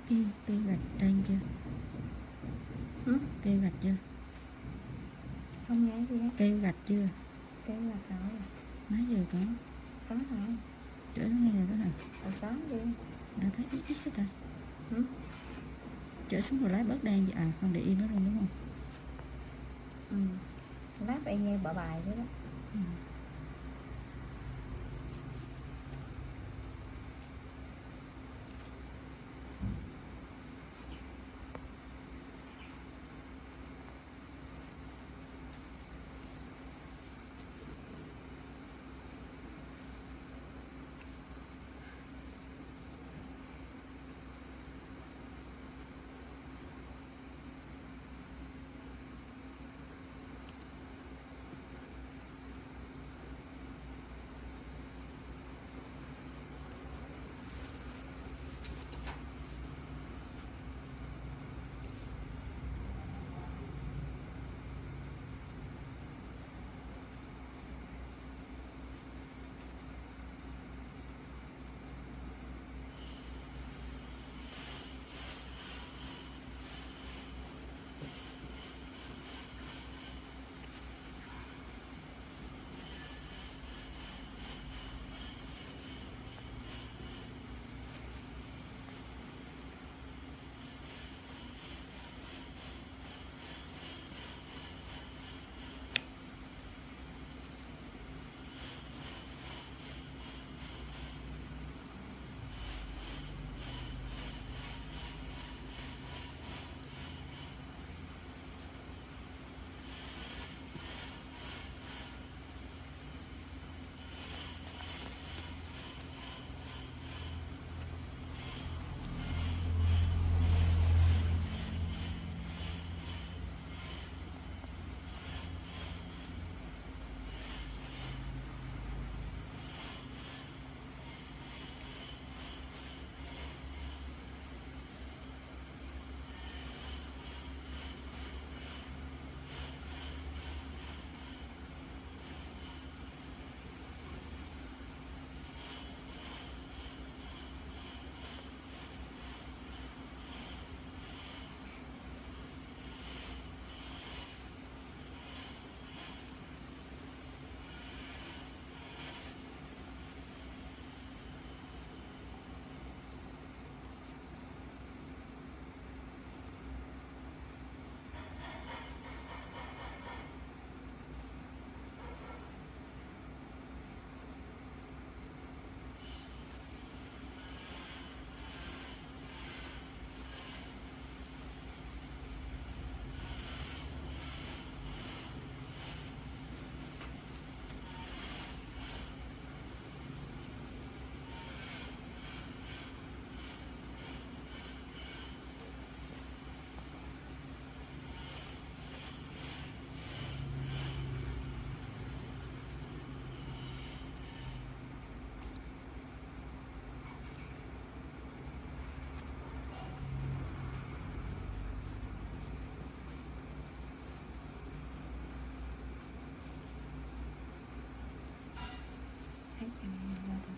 tiêu tiêu gạch trên chưa ừ? tiêu gạch chưa không nghe gì hết kêu gạch chưa kêu là có mấy giờ có có hả chở nó nghe rồi đó hả ở sáng đi đã thấy ít ít cái ta ừ? chở xuống rồi lái bớt đen vậy à không để yên nó luôn đúng không ừ lát em nghe bở bài thế đó ừ. thấy chừng nào là được.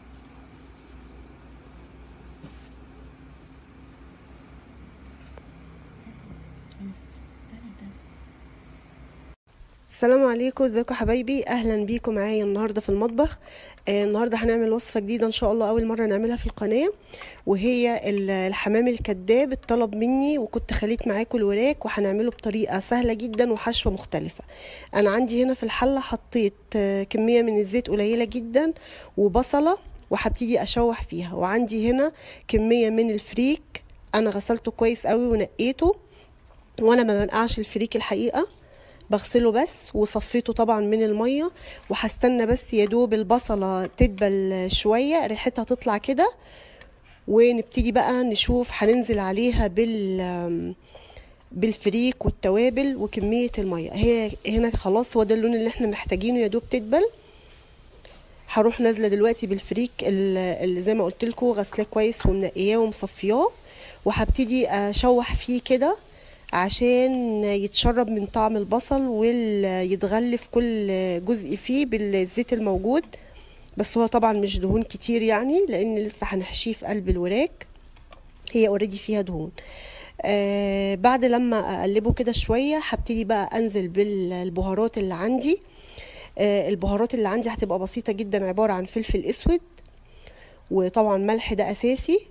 السلام عليكم ازيكم حبايبي اهلا بيكم معايا النهارده في المطبخ آه النهارده هنعمل وصفه جديده ان شاء الله اول مره نعملها في القناه وهي ال- الحمام الكداب اتطلب مني وكنت خليت معاكم الوراك وهنعمله بطريقه سهله جدا وحشوه مختلفه انا عندي هنا في الحله حطيت آه كميه من الزيت قليله جدا وبصله وهبتدي اشوح فيها وعندي هنا كميه من الفريك انا غسلته كويس قوي ونقيته وانا ما بنقعش الفريك الحقيقه بغسله بس وصفيته طبعا من الميه وهستنى بس يا دوب البصله تدبل شويه ريحتها تطلع كده ونبتدي بقى نشوف هننزل عليها بال بالفريك والتوابل وكميه الميه هي هنا خلاص هو ده اللون اللي احنا محتاجينه يا دوب تدبل هروح نازله دلوقتي بالفريك ال- اللي زي ما قلت لكم غسلاه كويس ومنقياه ومصفياه وهبتدي اشوح فيه كده عشان يتشرب من طعم البصل ويتغلف كل جزء فيه بالزيت الموجود بس هو طبعا مش دهون كتير يعني لان لسه هنحشيه في قلب الوراك هي اوريدي فيها دهون آه بعد لما اقلبه كده شويه هبتدي بقى انزل بالبهارات اللي عندي آه البهارات اللي عندي هتبقى بسيطه جدا عباره عن فلفل اسود وطبعا ملح ده اساسي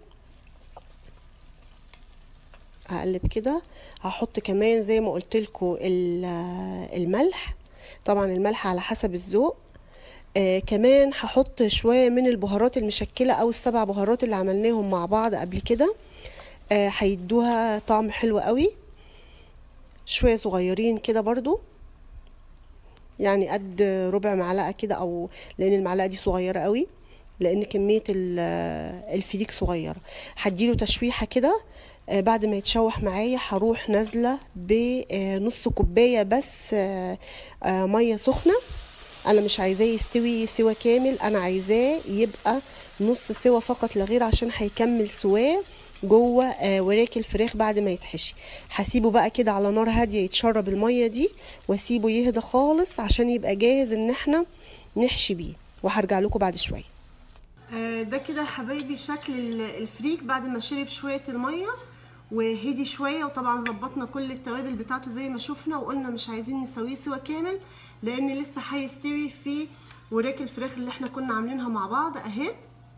هقلب كده هحط كمان زي ما قلت لكم الملح طبعا الملح على حسب الذوق آه كمان هحط شويه من البهارات المشكله او السبع بهارات اللي عملناهم مع بعض قبل كده آه هيدوها طعم حلو قوي شويه صغيرين كده برضو يعني قد ربع معلقه كده او لان المعلقه دي صغيره قوي لان كميه الفريك صغيره هديله تشويحه كده آه بعد ما يتشوح معايا هروح نازله بنص كوبايه بس آه آه ميه سخنه انا مش عايزاه يستوي سوا كامل انا عايزاه يبقى نص سوا فقط لا غير عشان هيكمل سواه جوه آه وراك الفراخ بعد ما يتحشي هسيبه بقى كده على نار هاديه يتشرب الميه دي واسيبه يهدى خالص عشان يبقى جاهز ان احنا نحشي بيه وهرجع لكم بعد شويه آه ده كده حبايبي شكل الفريك بعد ما شرب شويه الميه وهدي شويه وطبعا ظبطنا كل التوابل بتاعته زي ما شفنا وقلنا مش عايزين نسويه سوا كامل لان لسه هيستوي في وراك الفراخ اللي احنا كنا عاملينها مع بعض اهي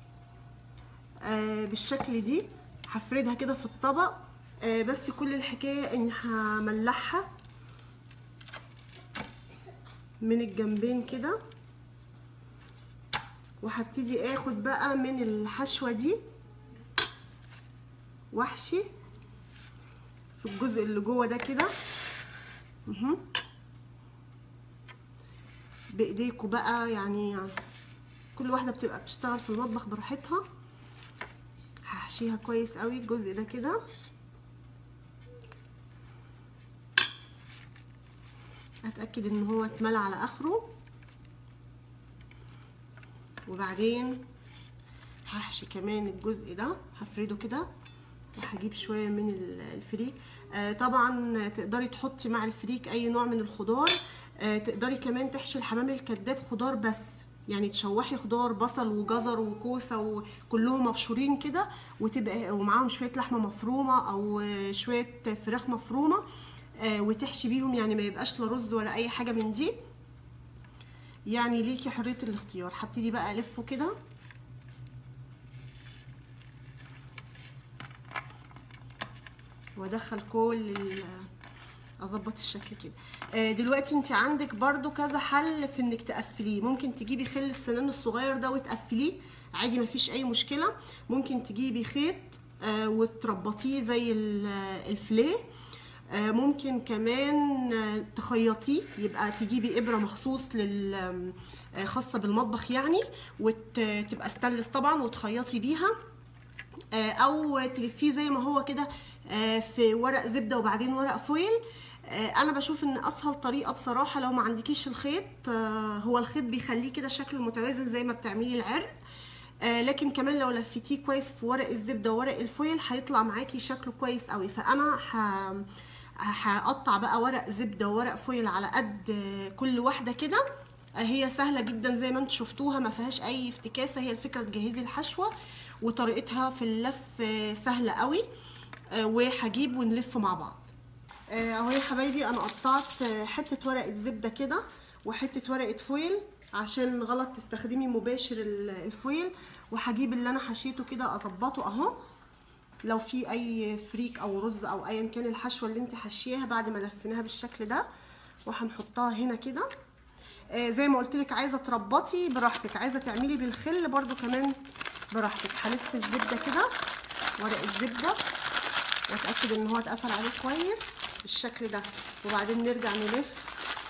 آه بالشكل دي هفردها كده في الطبق آه بس كل الحكايه اني هملحها من الجنبين كده وهبتدي اخد بقى من الحشوه دي واحشي في الجزء اللي جوه ده كده بايديكوا بقى يعني كل واحده بتبقى بتشتغل في المطبخ براحتها هحشيها كويس قوي الجزء ده كده اتاكد ان هو اتملى على اخره وبعدين هحشي كمان الجزء ده هفرده كده وهجيب شويه من الفريك آه طبعا تقدري تحطي مع الفريك اي نوع من الخضار آه تقدري كمان تحشي الحمام الكداب خضار بس يعني تشوحي خضار بصل وجزر وكوسه وكلهم مبشورين كده وتبقى ومعاهم شويه لحمه مفرومه او شويه فراخ مفرومه آه وتحشي بيهم يعني ما يبقاش لا رز ولا اي حاجه من دي يعني ليكي حريه الاختيار هبتدي بقى الفه كده وادخل كل اظبط الشكل كده دلوقتي انت عندك برضو كذا حل في انك تقفليه ممكن تجيبي خل السنان الصغير ده وتقفليه عادي مفيش اي مشكله ممكن تجيبي خيط وتربطيه زي الفليه ممكن كمان تخيطيه يبقى تجيبي ابره مخصوص لل خاصه بالمطبخ يعني وتبقى ستانلس طبعا وتخيطي بيها او تلفيه زي ما هو كده في ورق زبده وبعدين ورق فويل انا بشوف ان اسهل طريقه بصراحه لو ما عندكيش الخيط هو الخيط بيخليه كده شكله متوازن زي ما بتعملي العرق لكن كمان لو لفيتيه كويس في ورق الزبده وورق الفويل هيطلع معاكي شكله كويس قوي فانا هقطع بقى ورق زبده وورق فويل على قد كل واحده كده هي سهله جدا زي ما انتم شفتوها ما فيهاش اي افتكاسه هي الفكره تجهزي الحشوه وطريقتها في اللف سهله قوي وهجيب ونلف مع بعض اهو يا حبايبي انا قطعت حته ورقه زبده كده وحته ورقه فويل عشان غلط تستخدمي مباشر الفويل وهجيب اللي انا حشيته كده اظبطه اهو لو في اي فريك او رز او ايا كان الحشوه اللي انت حشيها بعد ما لفيناها بالشكل ده وهنحطها هنا كده آه زي ما قلت لك عايزه تربطي براحتك عايزه تعملي بالخل برده كمان براحتك هلف الزبده كده ورق الزبده واتاكد ان هو اتقفل عليه كويس بالشكل ده وبعدين نرجع نلف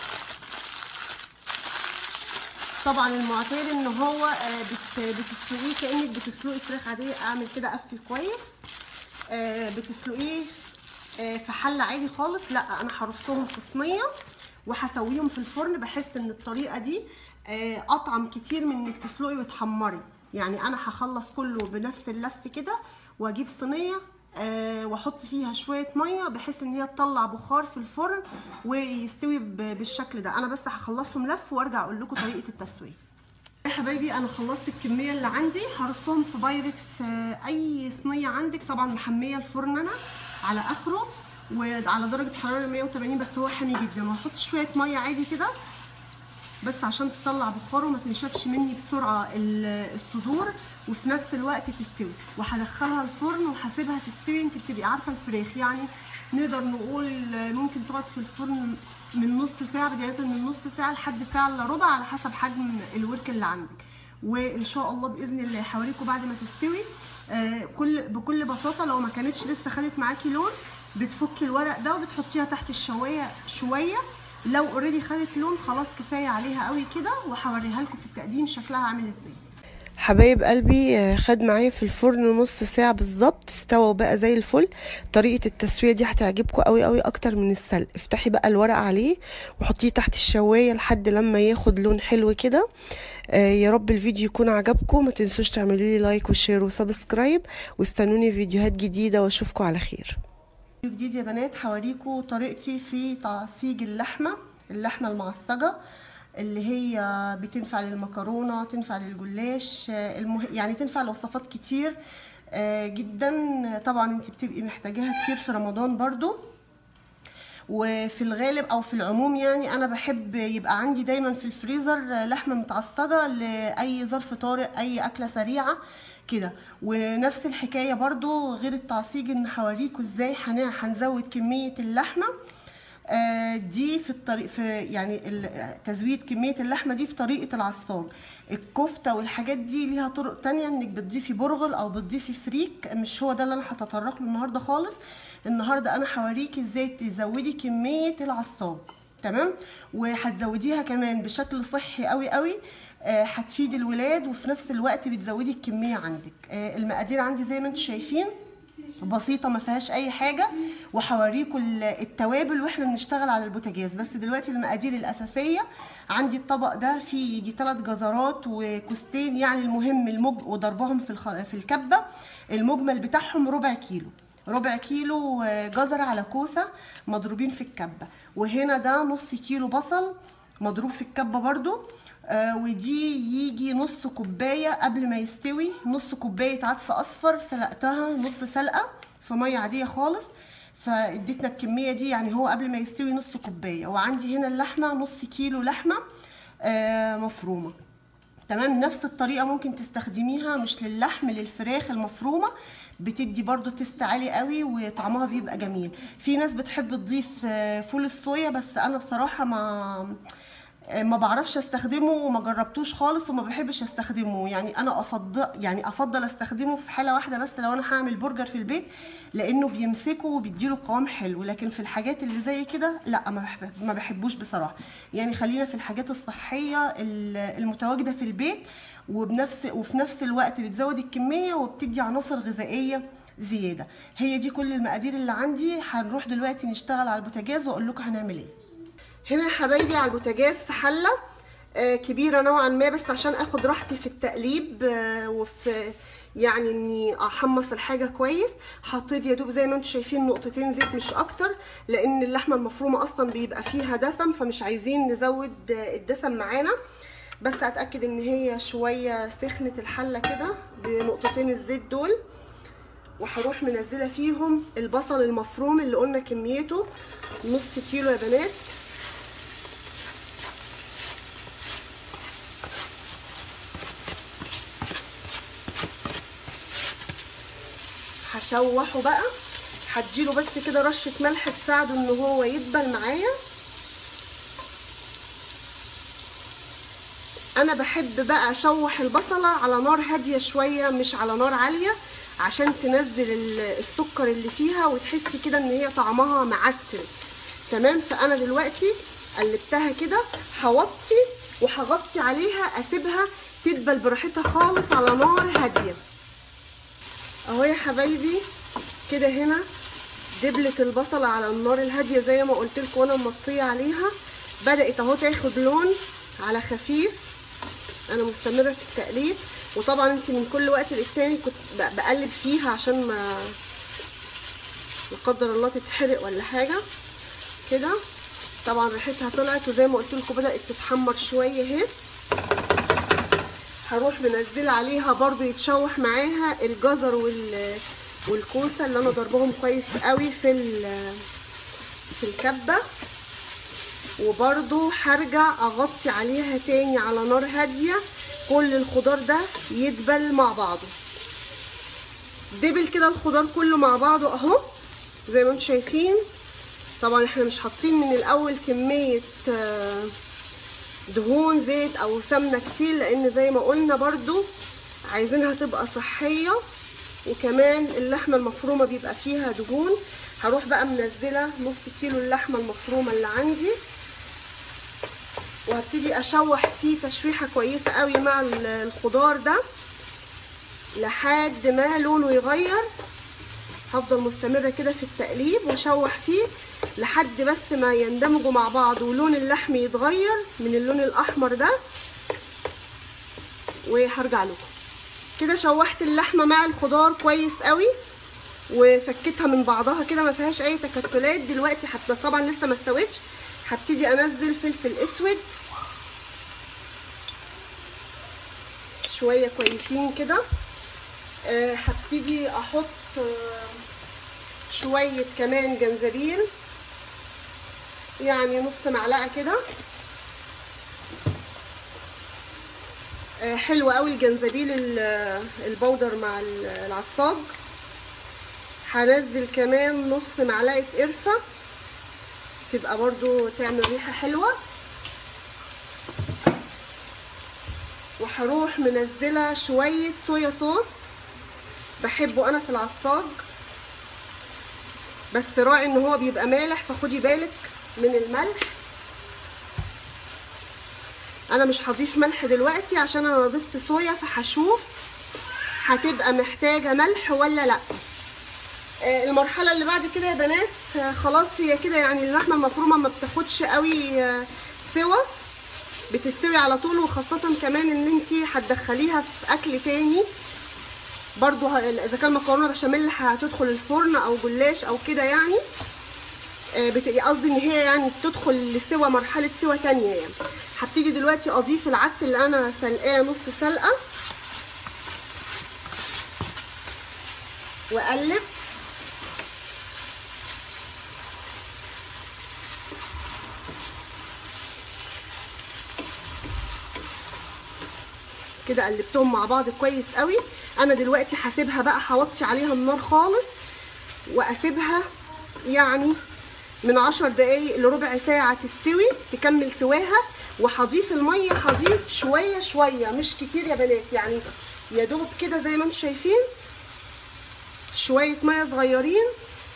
طبعا المعتاد ان هو بتسلقيه كانك بتسلقي فراخ عاديه اعمل كده اقفل كويس بتسلقيه في حله عادي خالص لا انا هرصهم في صينيه وهسويهم في الفرن بحس ان الطريقه دي اطعم كتير من انك تسلقي وتحمري يعني انا هخلص كله بنفس اللف كده واجيب صينيه أه واحط فيها شويه ميه بحيث ان هي تطلع بخار في الفرن ويستوي بالشكل ده انا بس هخلصهم لف وارجع اقول لكم طريقه التسويه حبايبي انا خلصت الكميه اللي عندي هرصهم في بايركس آه، اي صينيه عندك طبعا محميه الفرن انا على اخره وعلى درجه حراره 180 بس هو حامي جدا وهحط شويه ميه عادي كده بس عشان تطلع بخار وما تنشفش مني بسرعه ال- الصدور وفي نفس الوقت تستوي وهدخلها الفرن وهسيبها تستوي انت بتبقي عارفه الفراخ يعني نقدر نقول ممكن تقعد في الفرن من نص ساعه بدايه من نص ساعه لحد ساعه الا ربع على حسب حجم الورك اللي عندك وان شاء الله باذن الله هوريكم بعد ما تستوي آه، كل بكل بساطه لو ما كانتش لسه خدت معاكي لون بتفكي الورق ده وبتحطيها تحت الشوايه شويه لو اوريدي خدت لون خلاص كفايه عليها قوي كده وهوريها لكم في التقديم شكلها عامل ازاي حبايب قلبي آه، خد معايا في الفرن نص ساعة بالظبط استوى بقى زي الفل طريقة التسوية دي هتعجبكم قوي قوي اكتر من السلق افتحي بقى الورق عليه وحطيه تحت الشواية لحد لما ياخد لون حلو كده آه، يا رب الفيديو يكون عجبكم ما تنسوش تعملوا لي لايك وشير وسبسكرايب واستنوني في فيديوهات جديدة واشوفكم على خير فيديو جديد يا بنات هوريكم طريقتي في تعصيج اللحمة اللحمة المعصجة اللي هي بتنفع للمكرونة تنفع للجلاش آه، المه... يعني تنفع لوصفات كتير آه، جدا طبعا انت بتبقي محتاجاها كتير في رمضان برضو وفي الغالب او في العموم يعني انا بحب يبقى عندي دايما في الفريزر لحمه متعصجه لاي ظرف طارئ اي اكله سريعه كده ونفس الحكايه برضو غير التعصيج ان هوريكم ازاي هن- هنزود كميه اللحمه آه، دي في الطريق في يعني ال- تزويد كميه اللحمه دي في طريقه العصاج الكفته والحاجات دي ليها طرق تانية انك بتضيفي برغل او بتضيفي فريك مش هو ده اللي انا هتطرق له النهارده خالص النهارده انا هوريكي ازاي تزودي كميه العصاج تمام وهتزوديها كمان بشكل صحي قوي قوي آه، هتفيد الولاد وفي نفس الوقت بتزودي الكميه عندك آه، المقادير عندي زي ما انتم شايفين بسيطه ما فيهاش اي حاجه وهوريكم ال- التوابل واحنا بنشتغل على البوتاجاز بس دلوقتي المقادير الاساسيه عندي الطبق ده فيه يجي ثلاث جزرات وكوستين يعني المهم المج وضربهم في الخ... في الكبه المجمل بتاعهم ربع كيلو ربع كيلو آه، جزر على كوسه مضروبين في الكبه وهنا ده نص كيلو بصل مضروب في الكبه برضو آه ودي يجي نص كوبايه قبل ما يستوي نص كوبايه عدس اصفر سلقتها نص سلقه في ميه عاديه خالص فاديتنا الكميه دي يعني هو قبل ما يستوي نص كوبايه وعندي هنا اللحمه نص كيلو لحمه آه مفرومه تمام نفس الطريقه ممكن تستخدميها مش للحم للفراخ المفرومه بتدي برضو تست عالي قوي وطعمها بيبقى جميل في ناس بتحب تضيف آه، فول الصويا بس انا بصراحه ما ما بعرفش استخدمه وما جربتوش خالص وما بحبش استخدمه يعني انا افضل يعني افضل استخدمه في حاله واحده بس لو انا هعمل برجر في البيت لانه بيمسكه وبيديله قوام حلو لكن في الحاجات اللي زي كده لا ما بحب ما بحبوش بصراحه يعني خلينا في الحاجات الصحيه ال- المتواجده في البيت وبنفس وفي نفس الوقت بتزود الكميه وبتدي عناصر غذائيه زياده هي دي كل المقادير اللي عندي هنروح دلوقتي نشتغل على البوتاجاز واقول لكم هنعمل ايه هنا يا حبايبي على البوتاجاز في حله آه، كبيره نوعا ما بس عشان اخد راحتي في التقليب آه، وفي يعني اني احمص الحاجه كويس حطيت يا دوب زي ما انتم شايفين نقطتين زيت مش اكتر لان اللحمه المفرومه اصلا بيبقى فيها دسم فمش عايزين نزود آه، الدسم معانا بس اتاكد ان هي شويه سخنت الحله كده بنقطتين الزيت دول وهروح منزله فيهم البصل المفروم اللي قلنا كميته نص كيلو يا بنات هشوحه بقى هديله بس كده رشه ملح تساعده ان هو يدبل معايا انا بحب بقى اشوح البصله على نار هاديه شويه مش على نار عاليه عشان تنزل ال- السكر اللي فيها وتحسي كده ان هي طعمها معسل تمام فانا دلوقتي قلبتها كده هوطي وهغطي عليها اسيبها تدبل براحتها خالص على نار هاديه اهو يا حبايبي كده هنا دبلت البصلة على النار الهادية زي ما قلت لكم وانا مطية عليها بدأت اهو تاخد لون على خفيف انا مستمرة في التقليب وطبعا انت من كل وقت للتاني كنت ب- بقلب فيها عشان ما لا قدر الله تتحرق ولا حاجة كده طبعا ريحتها طلعت وزي ما قلت لكم بدأت تتحمر شوية اهي هروح منزله عليها برضو يتشوح معاها الجزر وال والكوسه اللي انا ضربهم كويس قوي في ال- في الكبه وبرضو هرجع اغطي عليها تاني على نار هاديه كل الخضار ده يدبل مع بعضه دبل كده الخضار كله مع بعضه اهو زي ما انتم شايفين طبعا احنا مش حاطين من الاول كميه آه، دهون زيت او سمنه كتير لان زي ما قلنا برضو عايزينها تبقى صحيه وكمان اللحمه المفرومه بيبقى فيها دهون هروح بقى منزله نص كيلو اللحمه المفرومه اللي عندي وهبتدي اشوح فيه تشويحه كويسه قوي مع ال- الخضار ده لحد ما لونه يغير هفضل مستمره كده في التقليب واشوح فيه لحد بس ما يندمجوا مع بعض ولون اللحم يتغير من اللون الاحمر ده وهرجع لكم كده شوحت اللحمه مع الخضار كويس قوي وفكيتها من بعضها كده ما فيهاش اي تكتلات دلوقتي حتى بس طبعا لسه ما استوتش هبتدي انزل فلفل اسود شويه كويسين كده آه، هبتدي احط آه، شويه كمان جنزبيل يعني نص معلقه كده آه، حلو قوي الجنزبيل ال- البودر مع ال- العصاج هنزل كمان نص معلقه قرفه تبقى برضو تعمل ريحه حلوه وهروح منزله شويه صويا صوص بحبه انا في العصاج بس راعي ان هو بيبقى مالح فخدي بالك من الملح انا مش هضيف ملح دلوقتي عشان انا ضفت صويا فهشوف هتبقى محتاجه ملح ولا لا آه، المرحله اللي بعد كده يا بنات آه، خلاص هي كده يعني اللحمه المفرومه ما بتاخدش قوي آه، سوا بتستوي على طول وخاصه كمان ان انت هتدخليها في اكل تاني برضو ه- اذا كان مكرونه بشاميل هتدخل الفرن او جلاش او كده يعني آه، بت- قصدي ان هي يعني تدخل لسوا مرحله سوا تانية يعني هبتدي دلوقتي اضيف العدس اللي انا سلقاه نص سلقه واقلب كده قلبتهم مع بعض كويس قوي انا دلوقتي هسيبها بقى هوطي عليها النار خالص واسيبها يعني من عشر دقايق لربع ساعة تستوي تكمل سواها وهضيف المية هضيف شوية شوية مش كتير يا بنات يعني يا دوب كده زي ما انتم شايفين شوية مية صغيرين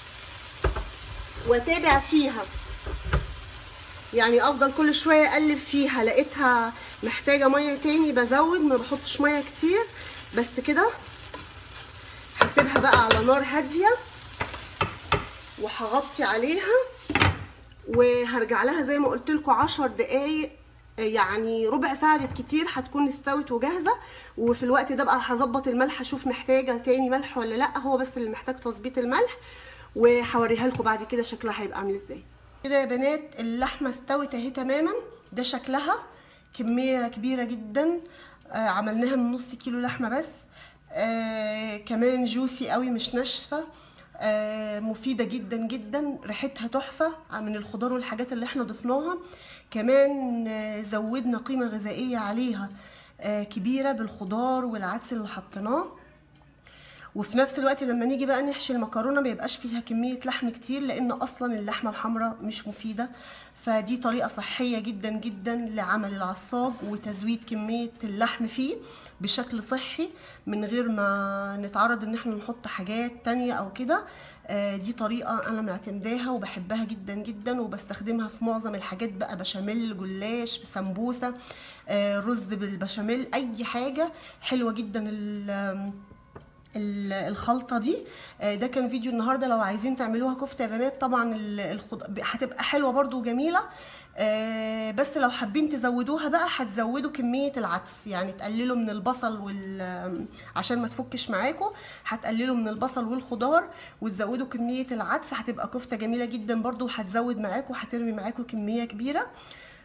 واتابع فيها يعني افضل كل شويه اقلب فيها لقيتها محتاجه ميه تاني بزود ما بحطش ميه كتير بس كده هسيبها بقى على نار هاديه وهغطي عليها وهرجع لها زي ما قلت لكم 10 دقايق يعني ربع ساعه بالكتير هتكون استوت وجاهزه وفي الوقت ده بقى هظبط الملح اشوف محتاجه تاني ملح ولا لا هو بس اللي محتاج تظبيط الملح وهوريها لكم بعد كده شكلها هيبقى عامل ازاي كده يا بنات اللحمه استوت اهي تماما ده شكلها كميه كبيره جدا آه عملناها من نص كيلو لحمه بس آه كمان جوسي قوي مش ناشفه آه مفيده جدا جدا ريحتها تحفه من الخضار والحاجات اللي احنا ضفناها كمان آه زودنا قيمه غذائيه عليها آه كبيره بالخضار والعدس اللي حطيناه وفي نفس الوقت لما نيجي بقى نحشي المكرونه ما يبقاش فيها كميه لحم كتير لان اصلا اللحمه الحمراء مش مفيده فدي طريقه صحيه جدا جدا لعمل العصاج وتزويد كميه اللحم فيه بشكل صحي من غير ما نتعرض ان احنا نحط حاجات تانية او كده آه، دي طريقة أنا معتمداها وبحبها جدا جدا وبستخدمها في معظم الحاجات بقى بشاميل جلاش سمبوسة آه، رز بالبشاميل أي حاجة حلوة جدا ال- ال- الخلطه دي آه، ده كان فيديو النهارده لو عايزين تعملوها كفته يا بنات طبعا ال- الخض... هتبقى حلوه برضو وجميله آه، بس لو حابين تزودوها بقى هتزودوا كميه العدس يعني تقللوا من البصل وال عشان ما تفكش معاكم هتقللوا من البصل والخضار وتزودوا كميه العدس هتبقى كفته جميله جدا برضو وهتزود معاكم هترمي معاكم كميه كبيره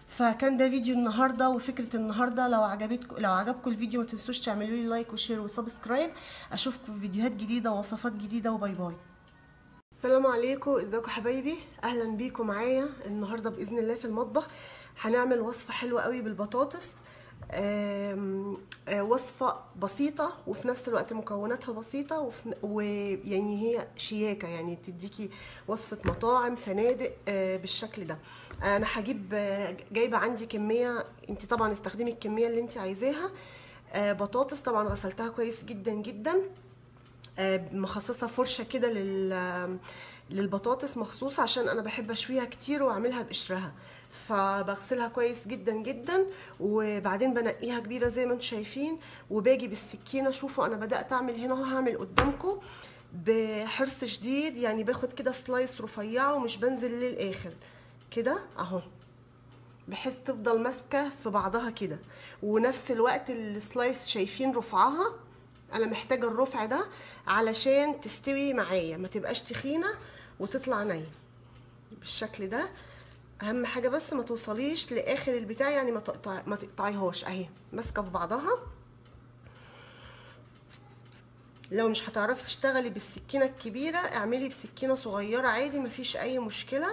فكان ده فيديو النهارده وفكره النهارده لو عجبتكم لو عجبكم الفيديو ما تنسوش تعملوا لي لايك وشير وسبسكرايب اشوفكم في فيديوهات جديده ووصفات جديده وباي باي السلام عليكم ازيكم حبايبي اهلا بيكم معايا النهارده باذن الله في المطبخ هنعمل وصفه حلوه قوي بالبطاطس آم، آه، وصفة بسيطة وفي نفس الوقت مكوناتها بسيطة وفي- ويعني هي شياكة يعني تديكي وصفة مطاعم فنادق آه، بالشكل ده انا هجيب آه، جايبة عندي كمية انت طبعا استخدمي الكمية اللي انت عايزاها آه، بطاطس طبعا غسلتها كويس جدا جدا آه، مخصصة فرشة كده لل للبطاطس مخصوص عشان انا بحب اشويها كتير واعملها بقشرها فبغسلها كويس جدا جدا وبعدين بنقيها كبيره زي ما انتم شايفين وباجي بالسكينه شوفوا انا بدات اعمل هنا اهو هعمل قدامكم بحرص شديد يعني باخد كده سلايس رفيعه ومش بنزل للاخر كده اهو بحيث تفضل ماسكه في بعضها كده ونفس الوقت السلايس شايفين رفعها انا محتاجه الرفع ده علشان تستوي معايا ما تبقاش تخينه وتطلع نيه بالشكل ده اهم حاجه بس ما توصليش لاخر البتاع يعني ما تقطع ما تقطعيهاش اهي ماسكه في بعضها لو مش هتعرفي تشتغلي بالسكينه الكبيره اعملي بسكينه صغيره عادي مفيش اي مشكله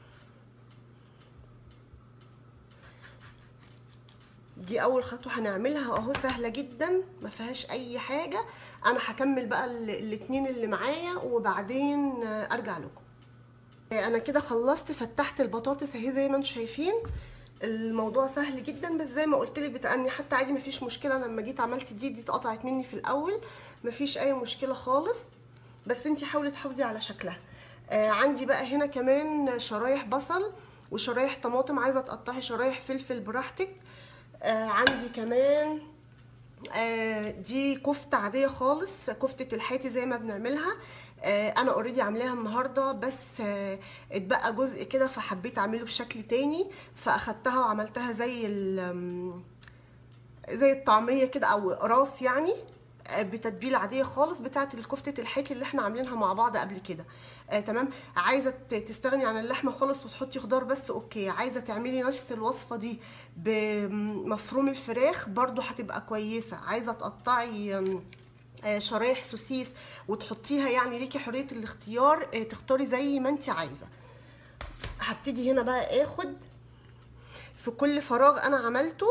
دي اول خطوه هنعملها اهو سهله جدا ما فيهاش اي حاجه انا هكمل بقى ال- الاتنين اللي معايا وبعدين آه، ارجع لكم انا كده خلصت فتحت البطاطس اهي زي ما انتم شايفين الموضوع سهل جدا بس زي ما قلت لك بتأني حتى عادي مفيش مشكله أنا لما جيت عملت دي دي اتقطعت مني في الاول مفيش اي مشكله خالص بس انتي حاولي تحافظي على شكلها آه عندي بقى هنا كمان شرايح بصل وشرايح طماطم عايزه تقطعي شرايح فلفل براحتك آه عندي كمان آه دي كفتة عادية خالص كفتة الحاتي زي ما بنعملها آه انا اوريدي عاملاها النهارده بس آه اتبقى جزء كده فحبيت اعمله بشكل تاني فاخدتها وعملتها زي ال- زي الطعمية كده او راس يعني آه، بتتبيله عاديه خالص بتاعه الكفته الحاتي اللي احنا عاملينها مع بعض قبل كده آه تمام عايزه ت- تستغني عن اللحمه خالص وتحطي خضار بس اوكي عايزه تعملي نفس الوصفه دي بمفروم الفراخ برضو هتبقى كويسه عايزه تقطعي آم، آه، شرايح سوسيس وتحطيها يعني ليكي حريه الاختيار آه، تختاري زي ما انت عايزه هبتدي هنا بقى اخد في كل فراغ انا عملته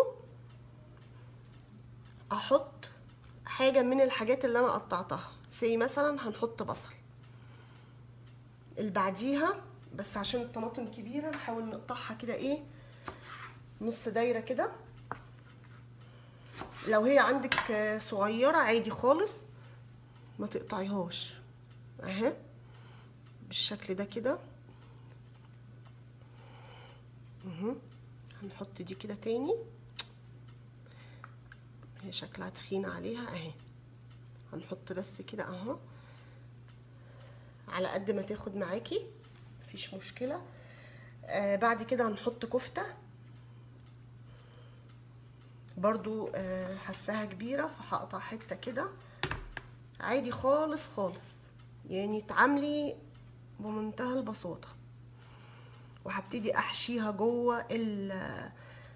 احط حاجه من الحاجات اللي انا قطعتها زي مثلا هنحط بصل اللي بعديها بس عشان الطماطم كبيره نحاول نقطعها كده ايه نص دايره كده لو هي عندك آه، صغيره عادي خالص ما تقطعيهاش اهي بالشكل ده كده اهو هنحط دي كده تاني هي شكلها تخينة عليها اهي هنحط بس كده اهو على قد ما تاخد معاكي مفيش مشكلة آه بعد كده هنحط كفتة برضو آه حساها كبيرة فهقطع حتة كده عادي خالص خالص يعني تعاملي بمنتهى البساطة وهبتدي احشيها جوه ال-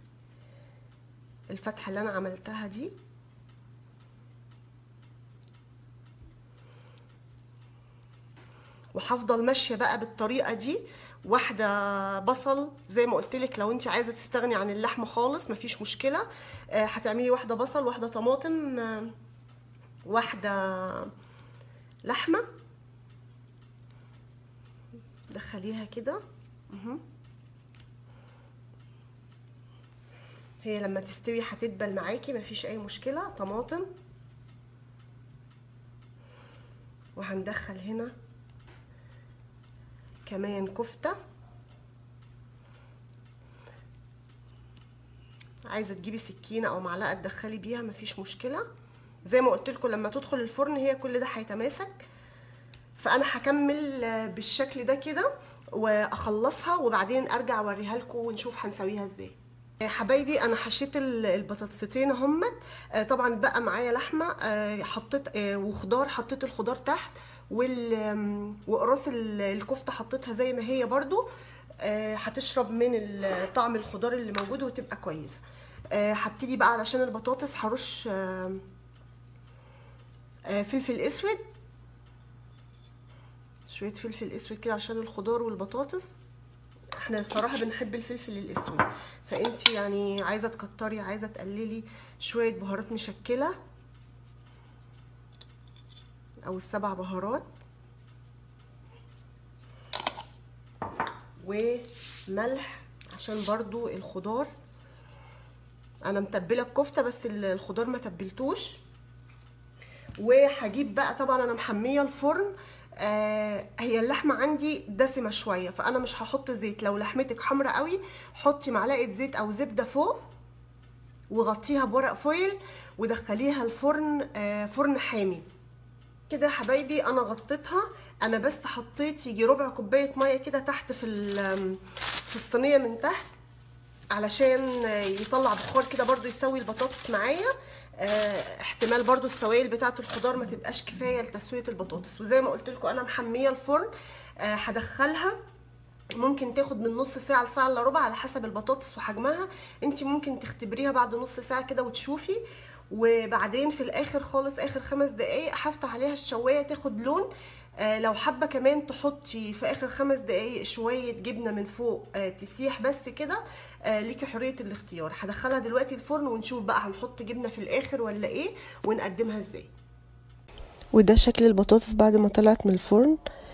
الفتحة اللي انا عملتها دي وهفضل ماشيه بقى بالطريقه دي واحده بصل زي ما قلت لك لو انت عايزه تستغني عن اللحمه خالص مفيش مشكله آه، هتعملي واحده بصل واحده طماطم آه، واحده لحمه دخليها كده مهم. هي لما تستوي هتدبل معاكي مفيش اي مشكله طماطم وهندخل هنا كمان كفته عايزه تجيبي سكينه او معلقه تدخلي بيها مفيش مشكله زي ما قلت لكم لما تدخل الفرن هي كل ده هيتماسك فانا هكمل آه، بالشكل ده كده واخلصها وبعدين ارجع اوريها لكم ونشوف هنسويها ازاي آه، حبايبي انا حشيت ال- البطاطستين اهمت آه، طبعا بقى معايا لحمه آه، حطيت آه، وخضار حطيت الخضار تحت وال آم، واقراص ال- الكفته حطيتها زي ما هي برضو آه، هتشرب من ال- طعم الخضار اللي موجود وتبقى كويسه آه، هبتدي بقى علشان البطاطس هرش آه، آه، فلفل اسود شويه فلفل اسود كده عشان الخضار والبطاطس احنا الصراحه بنحب الفلفل الاسود فانتي يعني عايزه تكتري عايزه تقللي شويه بهارات مشكله او السبع بهارات وملح عشان برضو الخضار انا متبله الكفته بس ال- الخضار ما تبلتوش وهجيب بقى طبعا انا محميه الفرن آه هي اللحمه عندي دسمه شويه فانا مش هحط زيت لو لحمتك حمرا قوي حطي معلقه زيت او زبده فوق وغطيها بورق فويل ودخليها الفرن آه فرن حامي كده يا حبايبي انا غطيتها انا بس حطيت يجي ربع كوبايه ميه كده تحت في ال- في الصينيه من تحت علشان يطلع بخار كده برضو يسوي البطاطس معايا آه، احتمال برضو السوائل بتاعه الخضار ما تبقاش كفايه لتسويه البطاطس وزي ما قلت لكم انا محميه الفرن آه، هدخلها ممكن تاخد من نص ساعه لساعه الا ربع على حسب البطاطس وحجمها انت ممكن تختبريها بعد نص ساعه كده وتشوفي وبعدين في الاخر خالص اخر خمس دقايق هفتح عليها الشوايه تاخد لون آه لو حابه كمان تحطي في اخر خمس دقايق شويه جبنه من فوق آه تسيح بس كده آه ليكي حريه الاختيار هدخلها دلوقتي الفرن ونشوف بقى هنحط جبنه في الاخر ولا ايه ونقدمها ازاي وده شكل البطاطس بعد ما طلعت من الفرن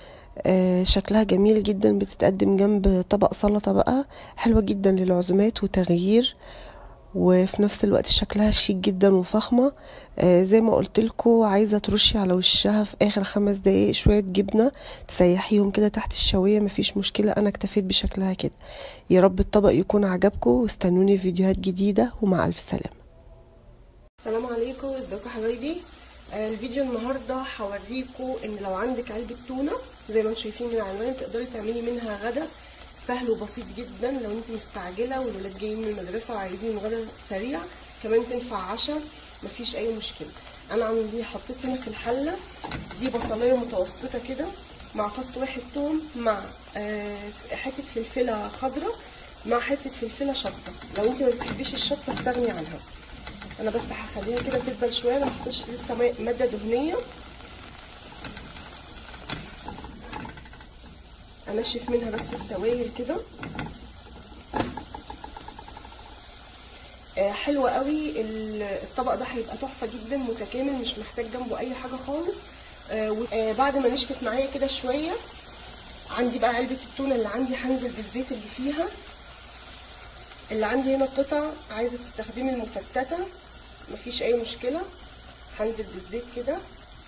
آه شكلها جميل جدا بتتقدم جنب طبق سلطة بقى حلوة جدا للعزومات وتغيير وفي نفس الوقت شكلها شيك جدا وفخمة آه زي ما قلت لكم عايزة ترشي على وشها في اخر خمس دقايق شوية جبنة تسيحيهم كده تحت الشوية مفيش مشكلة انا اكتفيت بشكلها كده يا رب الطبق يكون عجبكم واستنوني في فيديوهات جديدة ومع الف سلامة السلام عليكم ازيكم حبايبي آه، الفيديو النهارده هوريكم ان لو عندك علبه تونه زي ما انتم شايفين من العنوان تقدري تعملي منها غدا سهل وبسيط جدا لو انت مستعجله والولاد جايين من المدرسه وعايزين غدا سريع كمان تنفع عشاء مفيش اي مشكله انا عندي حطيت هنا في الحله دي بصلايه متوسطه كده مع فص واحد توم مع آه، حته فلفله خضراء مع حته فلفله شطه لو انت ما بتحبيش الشطه استغني عنها انا بس هخليها كده تدبل شويه ما احطش لسه ماء- ماده دهنيه انشف منها بس السوائل كده آه، حلوة قوي ال- الطبق ده هيبقى تحفة جدا متكامل مش محتاج جنبه اي حاجة خالص آه، و- آه، بعد ما نشفت معايا كده شوية عندي بقى علبة التونة اللي عندي هنزل بالزيت اللي فيها اللي عندي هنا قطع عايزة تستخدمي المفتتة مفيش اي مشكلة هنزل بالزيت كده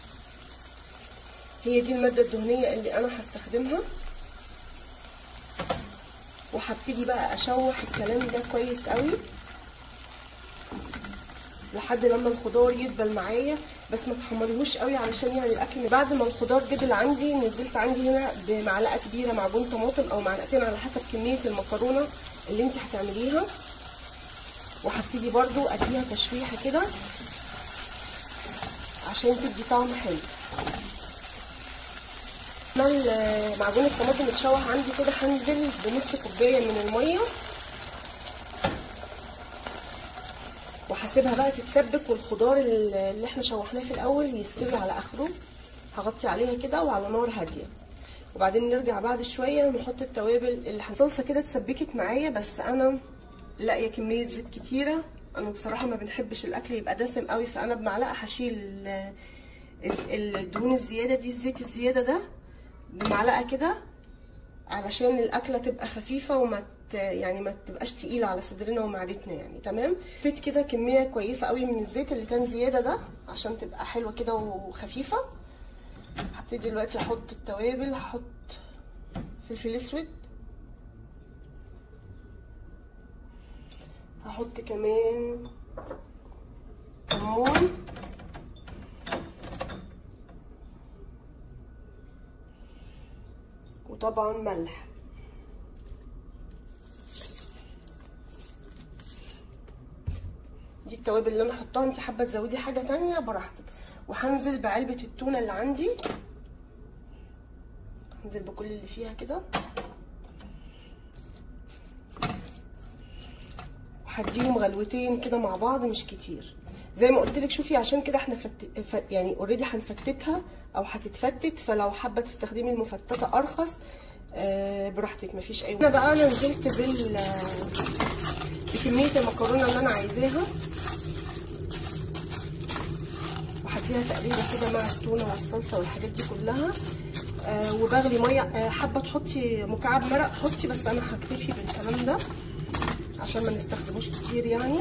هي دي المادة الدهنية اللي انا هستخدمها وهبتدي بقى اشوح الكلام ده كويس قوي لحد لما الخضار يدبل معايا بس ما تحمريهوش قوي علشان يعني الاكل بعد ما الخضار دبل عندي نزلت عندي هنا بمعلقه كبيره معجون طماطم او معلقتين على حسب كميه المكرونه اللي انت هتعمليها وهبتدي برضو اديها تشويحه كده عشان تدي طعم حلو عمل معجون الطماطم اتشوح عندي كده هنزل بنص كوبايه من الميه وهسيبها بقى تتسبك والخضار اللي احنا شوحناه في الاول يستوي على اخره هغطي عليها كده وعلى نار هاديه وبعدين نرجع بعد شويه نحط التوابل اللي الصلصه كده اتسبكت معايا بس انا لاقيه كميه زيت كتيره انا بصراحه ما بنحبش الاكل يبقى دسم قوي فانا بمعلقه هشيل ال- ال- الدهون الزياده دي الزيت الزياده ده بمعلقه كده علشان الاكله تبقى خفيفه وما ت- يعني ما تبقاش تقيله على صدرنا ومعدتنا يعني تمام فيت كده كميه كويسه قوي من الزيت اللي كان زياده ده عشان تبقى حلوه كده وخفيفه هبتدي دلوقتي احط التوابل هحط فلفل اسود هحط كمان كمون وطبعا ملح دي التوابل اللي انا احطها انت حابه تزودي حاجه تانية براحتك وهنزل بعلبه التونه اللي عندي هنزل بكل اللي فيها كده هديهم غلوتين كده مع بعض مش كتير زي ما قلت لك شوفي عشان كده احنا فت... ف... يعني اوريدي هنفتتها او هتتفتت فلو حابه تستخدمي المفتته ارخص آه براحتك مفيش اي انا بقى انا نزلت بال بكميه المكرونه اللي انا عايزاها وهديها تقريبا كده مع التونه والصلصه والحاجات دي كلها آه وبغلي ميه آه حابه تحطي مكعب مرق حطي بس انا هكتفي بالكلام ده عشان ما نستخدموش كتير يعني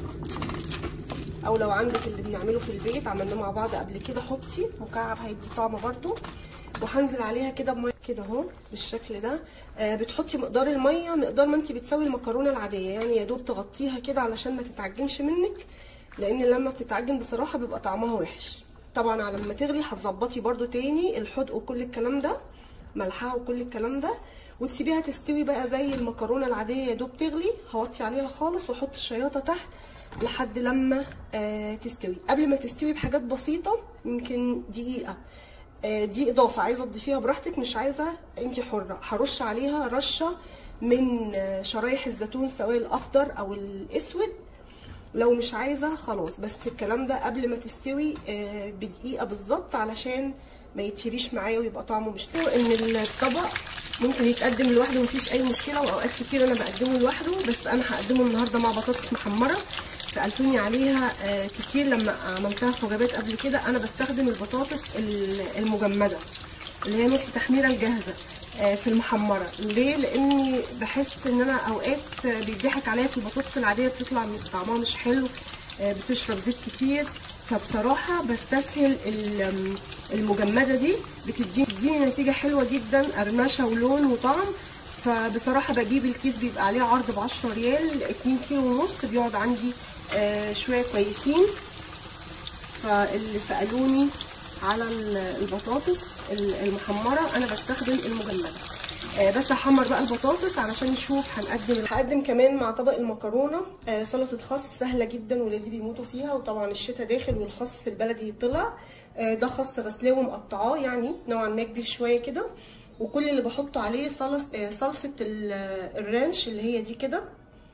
او لو عندك اللي بنعمله في البيت عملناه مع بعض قبل كده حطي مكعب هيدي طعم برده وهنزل عليها كده بميه كده اهو بالشكل ده آه بتحطي مقدار الميه مقدار ما انت بتسوي المكرونه العاديه يعني يا دوب تغطيها كده علشان ما تتعجنش منك لان لما بتتعجن بصراحه بيبقى طعمها وحش طبعا على ما تغلي هتظبطي برده تاني الحدق وكل الكلام ده ملحها وكل الكلام ده وتسيبيها تستوي بقى زي المكرونه العاديه يا دوب تغلي هوطي عليها خالص واحط الشياطه تحت لحد لما آه تستوي قبل ما تستوي بحاجات بسيطه يمكن دقيقه آه دي اضافه عايزه تضيفيها براحتك مش عايزه انت حره هرش عليها رشه من آه شرايح الزيتون سواء الاخضر او الاسود لو مش عايزه خلاص بس الكلام ده قبل ما تستوي آه بدقيقه بالظبط علشان ما يتهريش معايا ويبقى طعمه مش حلو ان الطبق ممكن يتقدم لوحده مفيش اي مشكله واوقات كتير انا بقدمه لوحده بس انا هقدمه النهارده مع بطاطس محمره سالتوني عليها آه كتير لما عملتها في وجبات قبل كده انا بستخدم البطاطس المجمده اللي هي نص تحميره الجاهزه آه في المحمره ليه لاني بحس ان انا اوقات بيضحك عليا في البطاطس العاديه بتطلع طعمها مش حلو آه بتشرب زيت كتير فبصراحة بستسهل المجمدة دي بتديني نتيجة حلوة جدا قرمشة ولون وطعم فبصراحة بجيب الكيس بيبقى عليه عرض ب 10 ريال 2 كيلو ونص بيقعد عندي آه شوية كويسين فاللي سألوني على البطاطس المحمرة أنا بستخدم المجمدة آه بس هحمر بقى البطاطس علشان نشوف هنقدم هقدم كمان مع طبق المكرونه آه سلطه خس سهله جدا ولادي بيموتوا فيها وطبعا الشتاء داخل والخس البلدي طلع آه ده خس غسلاه ومقطعاه يعني نوعا ما كبير شويه كده وكل اللي بحطه عليه صلص آه صلصه الرانش اللي هي دي كده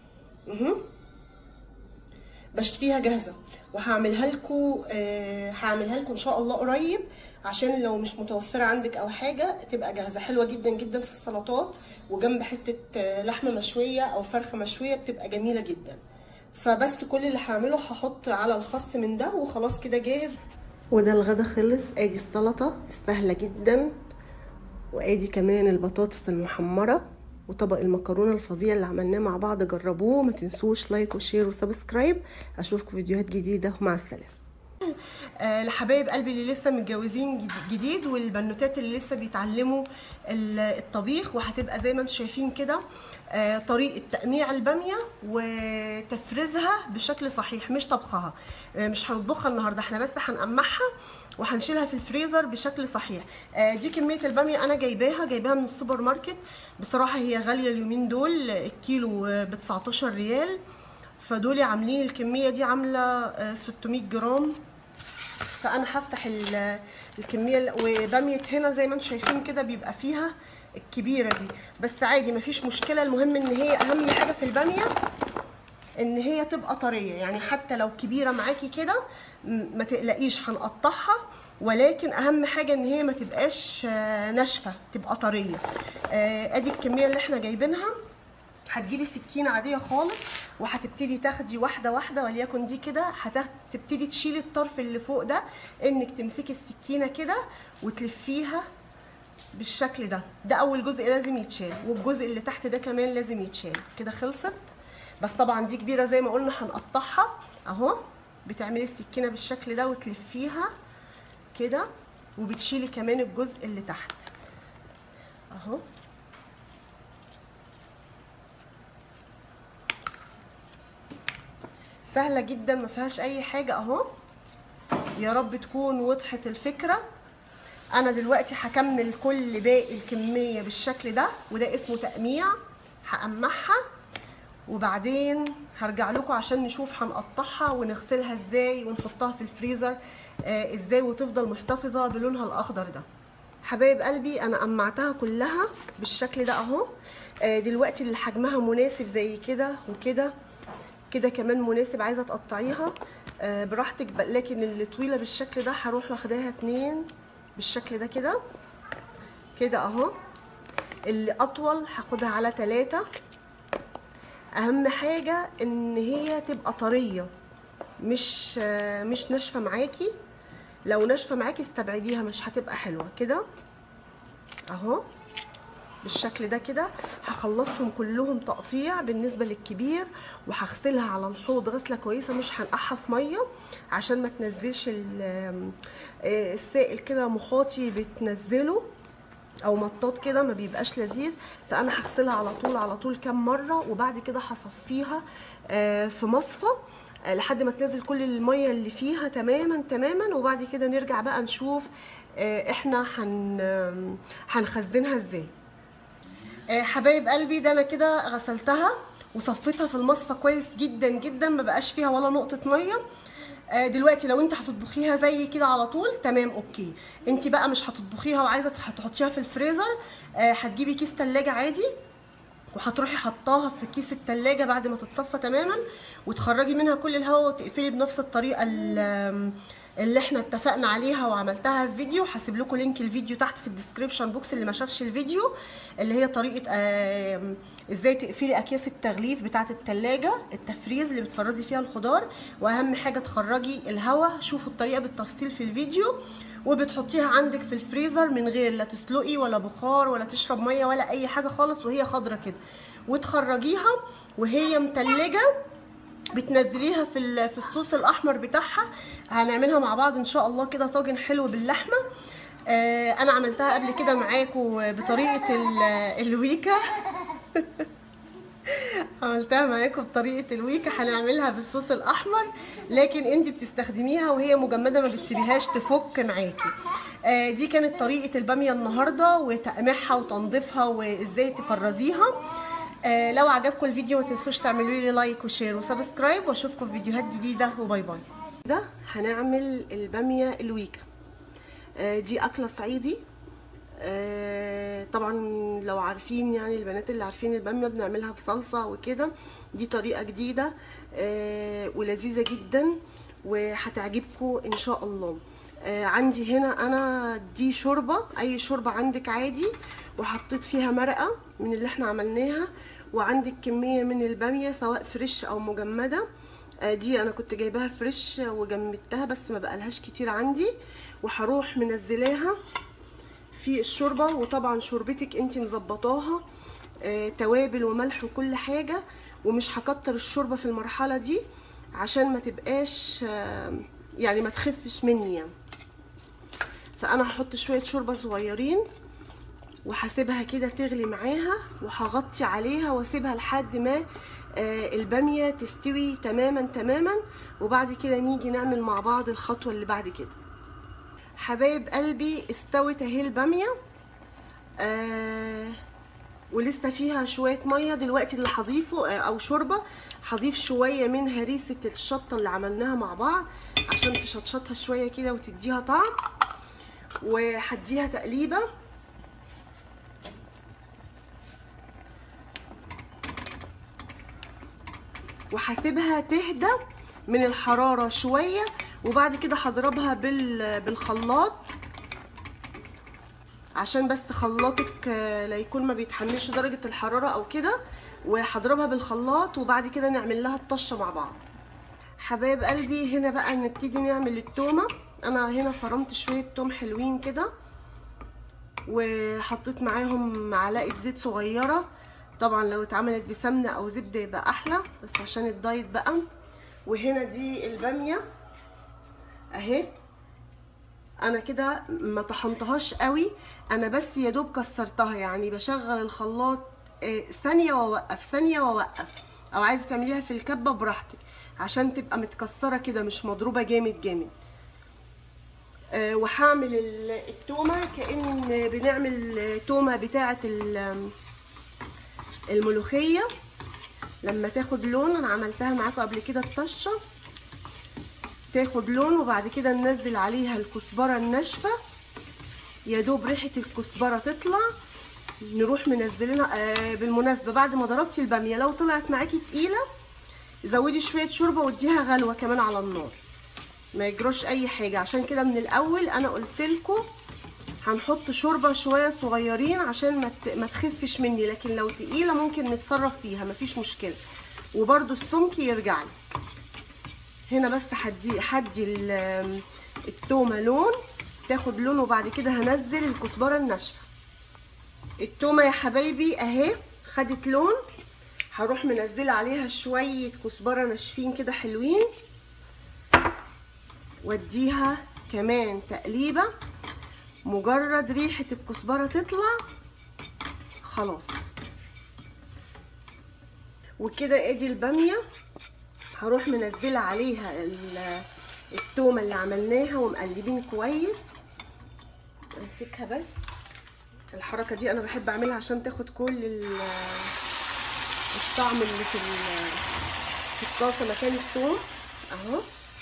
بشتريها جاهزه وهعملها لكم آه هعملها لكم ان شاء الله قريب عشان لو مش متوفره عندك او حاجه تبقى جاهزه حلوه جدا جدا في السلطات وجنب حته لحمه مشويه او فرخه مشويه بتبقى جميله جدا فبس كل اللي هعمله هحط على الخس من ده وخلاص كده جاهز وده الغدا خلص ادي السلطه سهله جدا وادي كمان البطاطس المحمره وطبق المكرونه الفظيع اللي عملناه مع بعض جربوه ما تنسوش لايك وشير وسبسكرايب اشوفكم فيديوهات جديده ومع السلامه آه لحبايب قلبي اللي لسه متجوزين جديد والبنوتات اللي لسه بيتعلموا الطبيخ وهتبقى زي ما انتم شايفين كده آه طريقه تقميع الباميه وتفريزها بشكل صحيح مش طبخها آه مش هنطبخها النهارده احنا بس هنقمعها وهنشيلها في الفريزر بشكل صحيح آه دي كميه الباميه انا جايباها جايباها من السوبر ماركت بصراحه هي غاليه اليومين دول الكيلو ب 19 ريال فدول عاملين الكميه دي عامله 600 جرام فانا هفتح الكميه وباميه هنا زي ما انتم شايفين كده بيبقى فيها الكبيره دي بس عادي مفيش مشكله المهم ان هي اهم حاجه في الباميه ان هي تبقى طريه يعني حتى لو كبيره معاكي كده ما تقلقيش هنقطعها ولكن اهم حاجه ان هي ما تبقاش ناشفه تبقى طريه ادي الكميه اللي احنا جايبينها هتجيبي سكينه عاديه خالص وهتبتدي تاخدي واحده واحده وليكن دي كده هتبتدي تشيلي الطرف اللي فوق ده انك تمسكي السكينه كده وتلفيها بالشكل ده ده اول جزء لازم يتشال والجزء اللي تحت ده كمان لازم يتشال كده خلصت بس طبعا دي كبيره زي ما قلنا هنقطعها اهو بتعملي السكينه بالشكل ده وتلفيها كده وبتشيلي كمان الجزء اللي تحت اهو سهله جدا ما فيهاش اي حاجه اهو يا رب تكون وضحت الفكره انا دلوقتي هكمل كل باقي الكميه بالشكل ده وده اسمه تقميع هقمعها وبعدين هرجع لكم عشان نشوف هنقطعها ونغسلها ازاي ونحطها في الفريزر آه ازاي وتفضل محتفظه بلونها الاخضر ده حبايب قلبي انا قمعتها كلها بالشكل ده اهو آه دلوقتي اللي حجمها مناسب زي كده وكده كده كمان مناسب عايزه تقطعيها آه، براحتك ب- لكن اللي طويله بالشكل ده هروح واخداها اتنين بالشكل ده كده كده اهو اللي اطول هاخدها على تلاتة اهم حاجه ان هي تبقى طريه مش آه، مش ناشفه معاكي لو ناشفه معاكي استبعديها مش هتبقى حلوه كده اهو بالشكل ده كده هخلصهم كلهم تقطيع بالنسبه للكبير وهغسلها على الحوض غسله كويسه مش هنقعها في ميه عشان ما تنزلش ال- آه، السائل كده مخاطي بتنزله او مطاط كده ما بيبقاش لذيذ فانا هغسلها على طول على طول كام مره وبعد كده هصفيها آه، في مصفى آه، لحد ما تنزل كل الميه اللي فيها تماما تماما وبعد كده نرجع بقى نشوف آه، احنا هن آم، هنخزنها ازاي آه، حبايب قلبي ده انا كده غسلتها وصفيتها في المصفى كويس جدا جدا ما بقاش فيها ولا نقطه ميه آه، دلوقتي لو انت هتطبخيها زي كده على طول تمام اوكي انت بقى مش هتطبخيها وعايزه تح- تحطيها في الفريزر آه، هتجيبي كيس تلاجة عادي وهتروحي حطاها في كيس التلاجة بعد ما تتصفى تماما وتخرجي منها كل الهواء وتقفلي بنفس الطريقة ال- اللي احنا اتفقنا عليها وعملتها في فيديو هسيب لكم لينك الفيديو تحت في الديسكريبشن بوكس اللي ما شافش الفيديو اللي هي طريقة آم، ازاي تقفلي اكياس التغليف بتاعة التلاجة التفريز اللي بتفرزي فيها الخضار واهم حاجة تخرجي الهواء شوفوا الطريقة بالتفصيل في الفيديو وبتحطيها عندك في الفريزر من غير لا تسلقي ولا بخار ولا تشرب ميه ولا اي حاجه خالص وهي خضره كده وتخرجيها وهي متلجه بتنزليها في ال- في الصوص الاحمر بتاعها هنعملها مع بعض ان شاء الله كده طاجن حلو باللحمه آه انا عملتها قبل كده معاكم بطريقه ال- الويكا عملتها معاكم بطريقه الويكا هنعملها بالصوص الاحمر لكن انت بتستخدميها وهي مجمده ما بتسيبيهاش تفك معاكي آه دي كانت طريقه الباميه النهارده وتقميعها وتنظيفها وازاي تفرزيها آه لو عجبكم الفيديو ما تنسوش تعملوا لي لايك وشير وسبسكرايب واشوفكم في فيديوهات جديده وباي باي ده هنعمل الباميه الويكا آه دي اكله صعيدي آه، طبعا لو عارفين يعني البنات اللي عارفين الباميه بنعملها بصلصه وكده دي طريقه جديده آه، ولذيذه جدا وهتعجبكم ان شاء الله آه، عندي هنا انا دي شوربه اي شوربه عندك عادي وحطيت فيها مرقه من اللي احنا عملناها وعندك كميه من الباميه سواء فريش او مجمده آه، دي انا كنت جايباها فريش وجمدتها بس ما بقالهاش كتير عندي وهروح منزلاها في الشوربه وطبعا شوربتك انت مظبطاها آه، توابل وملح وكل حاجه ومش هكتر الشوربه في المرحله دي عشان ما تبقاش آه، يعني ما تخفش مني يعني فانا هحط شويه شوربه صغيرين وهسيبها كده تغلي معاها وهغطي عليها واسيبها لحد ما آه، الباميه تستوي تماما تماما وبعد كده نيجي نعمل مع بعض الخطوه اللي بعد كده حبايب قلبي استوت اهي الباميه آه ولسه فيها شويه ميه دلوقتي اللي هضيفه آه او شوربه هضيف شويه من هريسه الشطه اللي عملناها مع بعض عشان تشطشطها شويه كده وتديها طعم وهديها تقليبه وهسيبها تهدى من الحراره شويه وبعد كده هضربها بال بالخلاط عشان بس خلاطك آه، لا يكون ما بيتحملش درجه الحراره او كده وهضربها بالخلاط وبعد كده نعمل لها الطشه مع بعض حبايب قلبي هنا بقى نبتدي نعمل التومه انا هنا فرمت شويه توم حلوين كده وحطيت معاهم معلقه زيت صغيره طبعا لو اتعملت بسمنه او زبده يبقى احلى بس عشان الدايت بقى وهنا دي الباميه اهي انا كده ما طحنتهاش قوي انا بس يا دوب كسرتها يعني بشغل الخلاط آه، ثانيه واوقف ثانيه واوقف او عايزه تعمليها في الكبه براحتك عشان تبقى متكسره كده مش مضروبه جامد جامد آه، وهعمل ال- التومه كأن بنعمل تومه بتاعه ال- الملوخيه لما تاخد لون انا عملتها معاكم قبل كده الطشه تاخد لون وبعد كده ننزل عليها الكزبره الناشفه يا دوب ريحه الكزبره تطلع نروح منزلينها آه بالمناسبه بعد ما ضربتي الباميه لو طلعت معاكي تقيله زودي شويه شوربه واديها غلوه كمان على النار ما يجروش اي حاجه عشان كده من الاول انا قلت لكم هنحط شوربه شويه صغيرين عشان ما ت- ما تخفش مني لكن لو تقيله ممكن نتصرف فيها مفيش مشكله وبرده السمك يرجع لي هنا بس هدي هدي ال- التومه لون تاخد لون وبعد كده هنزل الكزبره الناشفه التومه يا حبايبي اهي خدت لون هروح منزله عليها شويه كزبره ناشفين كده حلوين واديها كمان تقليبه مجرد ريحه الكزبره تطلع خلاص وكده ادي الباميه هروح منزله عليها ال- التومه اللي عملناها ومقلبين كويس امسكها بس الحركه دي انا بحب اعملها عشان تاخد كل ال- الطعم اللي في ال- في الطاسه مكان الثوم اهو